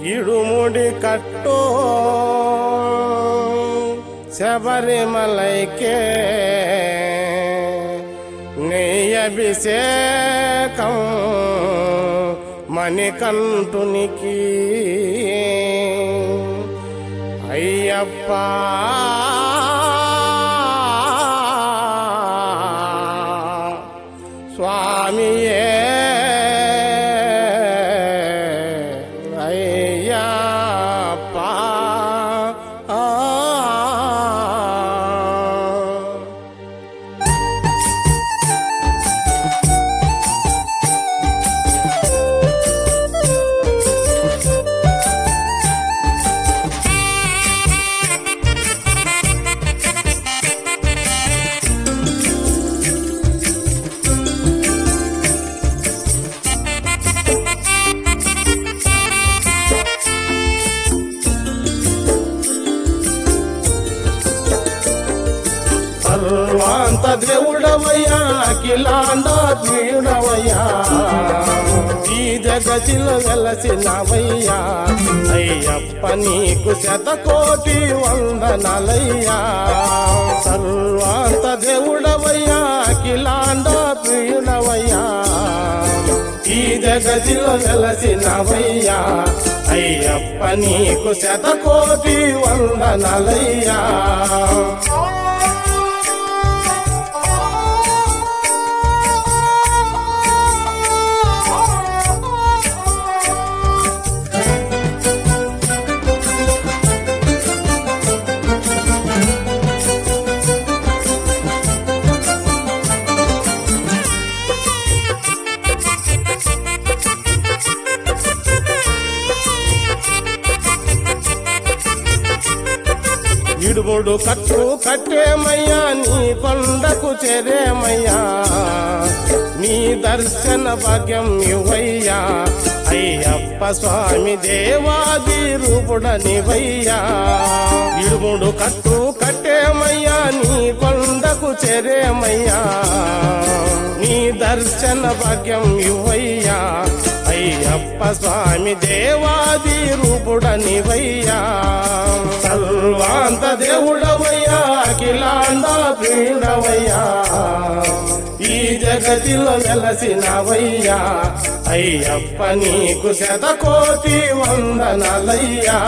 ఇడుముడి కట్టో శబరిమలైకే నెయ్యభిషేకం మణికంఠునికి అయ్యప్ప స్వామియే అయ్యప్ప ఆ. సర్వాంత దేవుడవయ్యా అఖిలాండీయుడవయ్యా ఈ జగతిలో వెలసినవయ్యా అయ్యప్ప నీకు శతకోటి వందనలయ్యా సర్వాంత దేవుడవయ్యా అఖిలాండీయుడవయ్యా ఈ జగతిలో వెలసినవయ్యా అయ్యప్ప నీకు శతకోటి వందనలయ్యా ఇడుముడు కట్టు కట్టేమయ్యా నీ కొండకు చేరేమయ్యా నీ దర్శన భాగ్యం ఇవయ్యా అయ్యప్ప స్వామి దేవాది రూపుడనివయ్యా ఇడుముడు కట్టు కట్టేమయ్యా నీ కొండకు చేరేమయ్యా నీ దర్శన భాగ్యం ఇవయ్యా అయ్యప్ప స్వామి దేవాది రూపుడనివయ్యా సర్వాంత దేవుడవయ్యా అఖిలాండ ప్రియుడవయ్యా ఈ జగతిలో వెలసినవయ్యా అయ్యప్ప నీకు శతకోటి వందనలయ్యా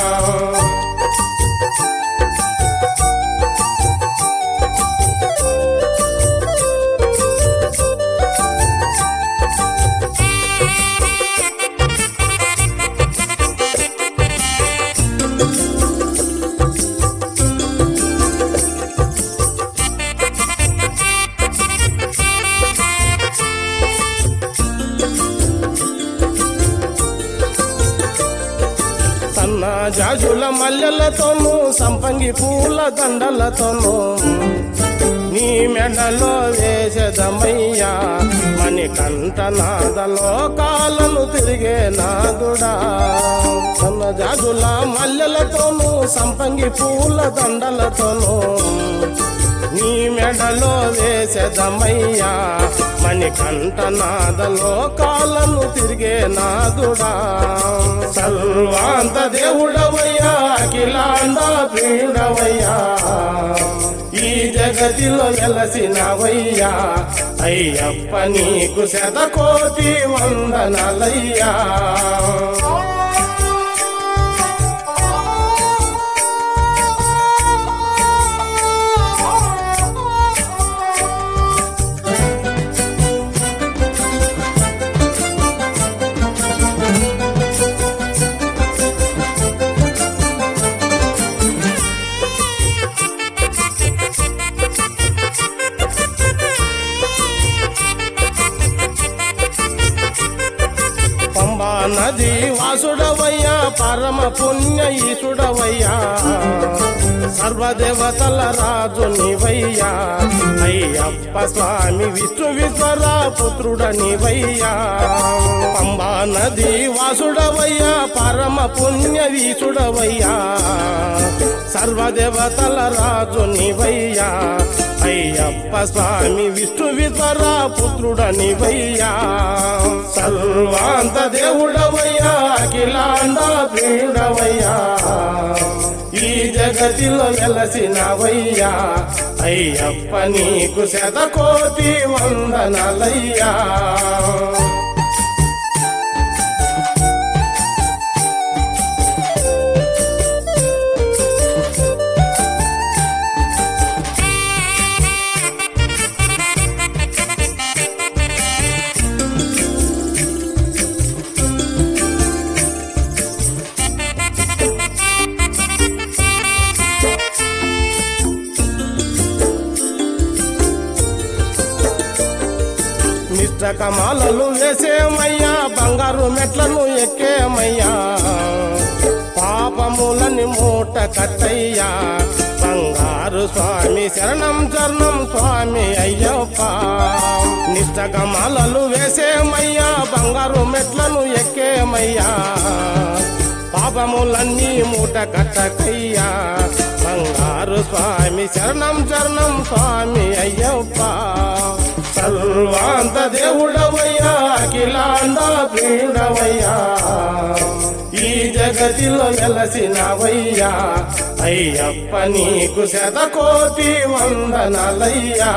సన్న జాజుల మల్లెలతోనూ సంపంగి పూల దండలతోనూ నీ మెడలో వేసదమయ్యా మణి కంఠనాదలో కాలను తిరిగే నాదుడా సన్న జాజుల మల్లెలతోనూ సంపంగి పూల దండలతోనూ నీ మెడలో వేసదమయ్యా మణి కంఠనాదలో కాలను తిరిగే నాదుడా సర్వాంత దేవుడవయ్యా అఖిలాండ ప్రియుడవయ్యా ఈ జగతిలో వెలసినవయ్యా అయ్యప్ప నీకు శతకోటి వందనలయ్యా పంబా నది వాసుడవయ్యా పరమ పుణ్య ఈశుడవయ్యా సర్వదేవతల రాజు నీవయ్యా అయ్యప్ప స్వామి విష్ణు విశ్వర పుత్రుడ నీవయ్యా పంబా నది వాసుడవయ్యా పరమ పుణ్య వీసుడవయ్యా సర్వదేవతల రాజు నీవయ్యా అయ్యప్ప స్వామి విష్ణు విశ్వర పుత్రుడ నీవయ్యా సర్వాంత దేవుడవయ్యా అఖిలాండ పీడవయ్యా ఈ జగతిలో వెలసినవయ్యా అయ్యప్ప నీకు శతకోటి వందనలయ్యా నిష్టకమాలలు వేసేమయ్యా బంగారు మెట్లను ఎక్కేమయ్యా పాపములని మూట కట్టయ్యా బంగారు స్వామి శరణం చరణం స్వామి అయ్యప్ప నిష్టకమాలలు వేసేమయ్యా బంగారు మెట్లను ఎక్కేమయ్యా పాపములన్నీ మూట కట్టకయ్యా బంగారు స్వామి శరణం చరణం స్వామి అయ్యప్ప సర్వాంత దేవుడవయ్యా అఖిలాండ పీడవయ్యా ఈ జగతిలో వెలసినవయ్యా అయ్యప్ప నీకు శతకోటి వందనలయ్యా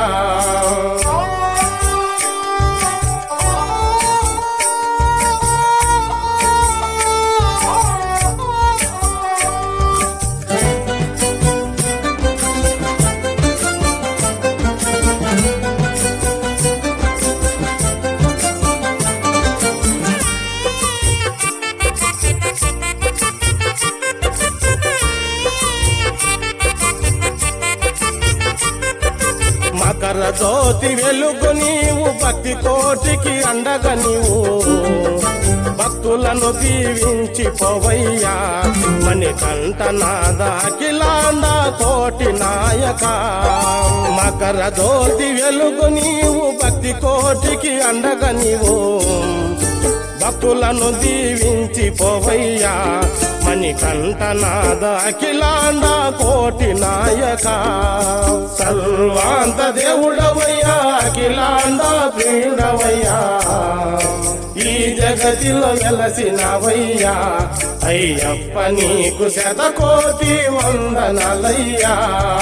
మకర జ్యోతి వెలుగు నీవు భక్తి కోటికి అండగా నీవు భక్తులను దీవించి పోవయ్యా మణికంఠ నాద అఖిలాండ కోటి నాయక మకర జ్యోతి వెలుగు నీవు భక్తి కోటికి అండగా నీవు భక్తులను దీవించి పోవయ్యా మణికంఠనాద అఖిలాండ కోటి నాయక సర్వాంత దేవుడవయ్యా అఖిలాండ పీడవయ్యా ఈ జగతిలో వెలసినవయ్యా అయ్యప్ప నీకు శతకోటి వందనలయ్యా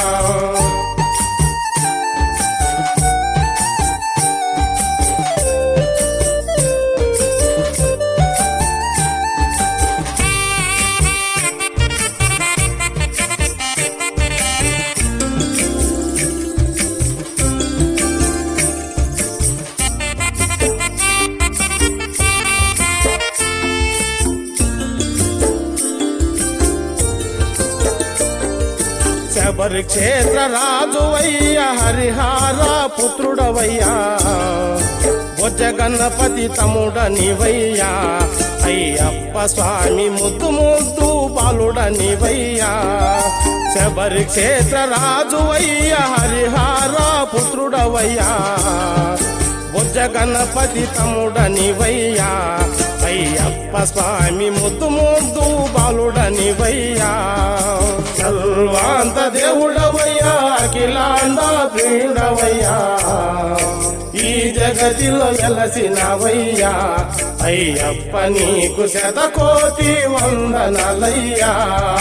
శబరి క్షేత్ర రాజువయ్య హరిహార పుత్రుడవయ్యా బొజ్జ గణపతి తమ్ముడనివయ్యా అయ్యప్ప స్వామి ముద్దు ముద్దు బాలుడనివయ్యా శబరి క్షేత్ర రాజువయ్య హరిహార పుత్రుడవయ్యా బొజ్జ గణపతి తమ్ముడనివయ్యా అయ్యప్ప స్వామి ముద్దు ముద్దు బాలుడనివయ్యా సర్వాంత దేవుడవయ్యా అఖిలాండ పీడవయ్యా ఈ జగతిలో వెలసినవయ్యా అయ్యప్ప నీకు శతకోటి వందనలయ్యా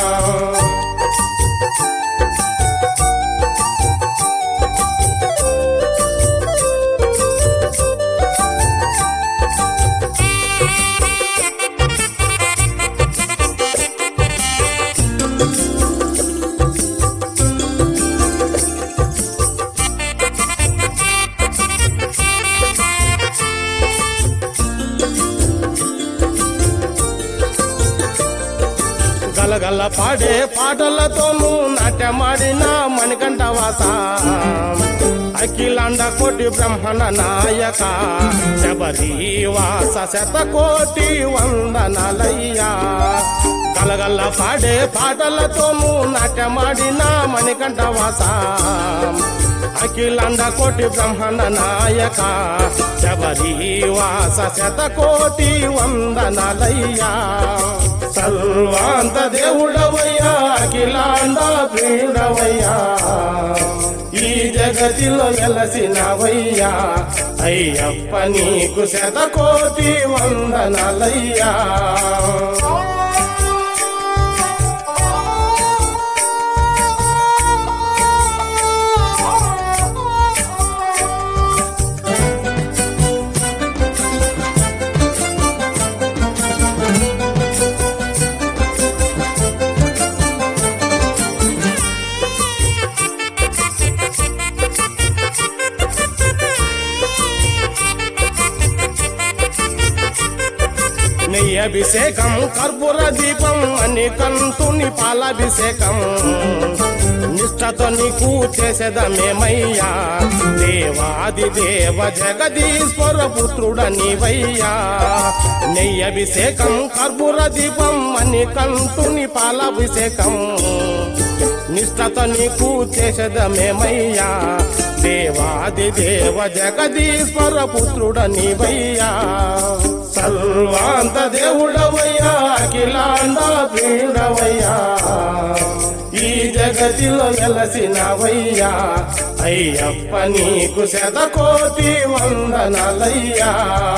గలగల పాడే పాటలతోనూ నాట్యమాడిన మణికంఠ వాస అఖిలాండ కోటి బ్రహ్మణ నాయక శబరి వాస శతకోటి వందనలయ్యా గలగల్ల పాడే పాటలతోనూ నాట్యమాడిన మణికంఠ వాస అఖిలాండ కోటి బ్రహ్మణ నాయక శబరి వాస శతకోటి వందనలయ్యా సర్వాంత దేవుడవయ్యా అఖిలాండ పీడవయ్యా ఈ జగతిలో వెలసినవయ్యా అయ్యప్ప నీకు శతకోటి వందనలయ్యా నెయ్యి అభిషేకం కర్పూర దీపం అని కంతుని పాలాభిషేకం నిష్ఠతో నీకు చేసేదమేమయ్యా దేవాది దేవ జగదీశ్వర పుత్రుడ నీవయ్యా నెయ్యి అభిషేకం కర్పూర దీపం అని కంతుని పాలాభిషేకం నిష్ఠతో నీకు చేసేదమేమయ్యా దేవాది దేవ జగదీశ్వర పుత్రుడ నీవయ్యా సర్వాంత దేవుడవయ్యా అఖిలాండ పీడవయ్యా ఈ జగతిలో వెలసినవయ్యా అయ్యప్ప నీకు శతకోటి వందనలయ్యా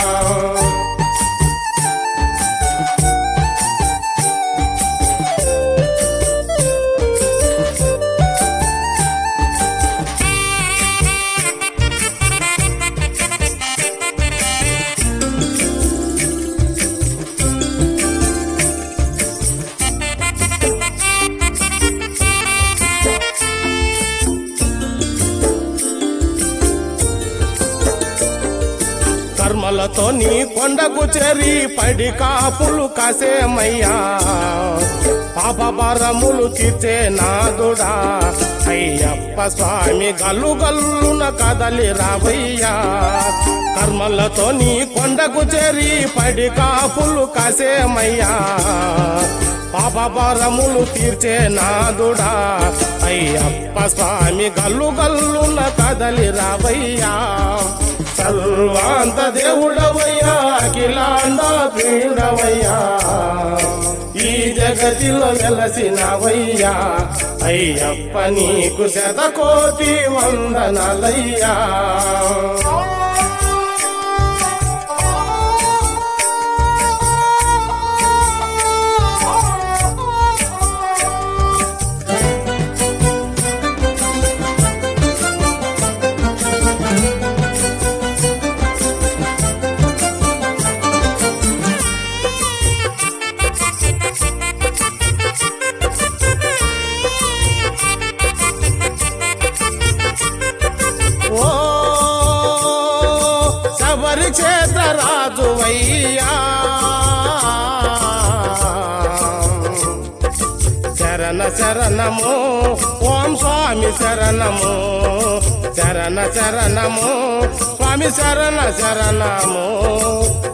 కర్మలతో నీ కొండకు చేరి పడి కాపులు కాసేమయ్యా పాప భారములు తీర్చే నాదుడా అయ్యప్ప స్వామి గల్లు గల్లున కదలి రావయ్యా కర్మలతో నీ కొండకు చేరి పడి కాపులు కాసేమయ్యా పాప భారములు తీర్చే నాదుడా అయ్యప్ప స్వామి గల్లు గల్లున కదలి రావయ్యా సర్వాంత దేవుడవయ్యా అఖిలాండ పీడవయ్యా ఈ జగతిలో వెలసినవయ్యా అయ్యప్ప నీకు శతకోటి వందనలయ్యా ఓ శబరి క్షేత్ర రాజువయ్యా శరణ శరణము ఓం స్వామి శరణము శరణ శరణము స్వామి శరణ శరణము